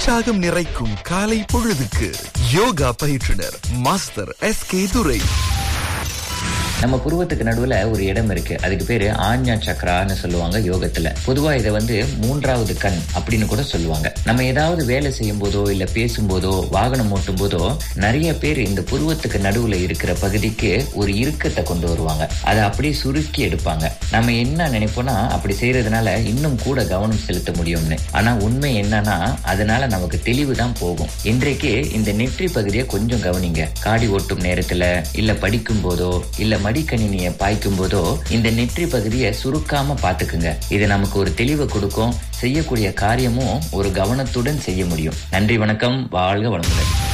உற்சாகம் நிறைக்கும் காலை பொழுதுக்கு யோகா பயிற்றுனர் மாஸ்டர் எஸ் கே துரை நம்ம புருவத்துக்கு நடுவுல ஒரு இடம் இருக்கு அதுக்கு பேரு ஆஞ்ஞா சக்கரான்னு சொல்லுவாங்க யோகத்துல பொதுவா இதை வந்து மூன்றாவது கண் அப்படின்னு கூட சொல்லுவாங்க நம்ம ஏதாவது வேலை செய்யும் போதோ இல்ல பேசும்போதோ வாகனம் ஓட்டும் போதோ நிறைய பேர் இந்த புருவத்துக்கு நடுவுல இருக்கிற பகுதிக்கு ஒரு இறுக்கத்தை கொண்டு வருவாங்க அதை அப்படியே சுருக்கி எடுப்பாங்க நம்ம என்ன நினைப்போம்னா அப்படி செய்யறதுனால இன்னும் கூட கவனம் செலுத்த முடியும்னு ஆனா உண்மை என்னன்னா அதனால நமக்கு தெளிவு தான் போகும் இன்றைக்கு இந்த நெற்றி பகுதியை கொஞ்சம் கவனிங்க காடி ஓட்டும் நேரத்துல இல்ல படிக்கும் போதோ இல்ல மடிக்கணினியை பாய்க்கும் போதோ இந்த நெற்றி பகுதியை சுருக்காம பாத்துக்குங்க இது நமக்கு ஒரு தெளிவை கொடுக்கும் செய்யக்கூடிய காரியமும் ஒரு கவனத்துடன் செய்ய முடியும் நன்றி வணக்கம் வாழ்க வளமுடன்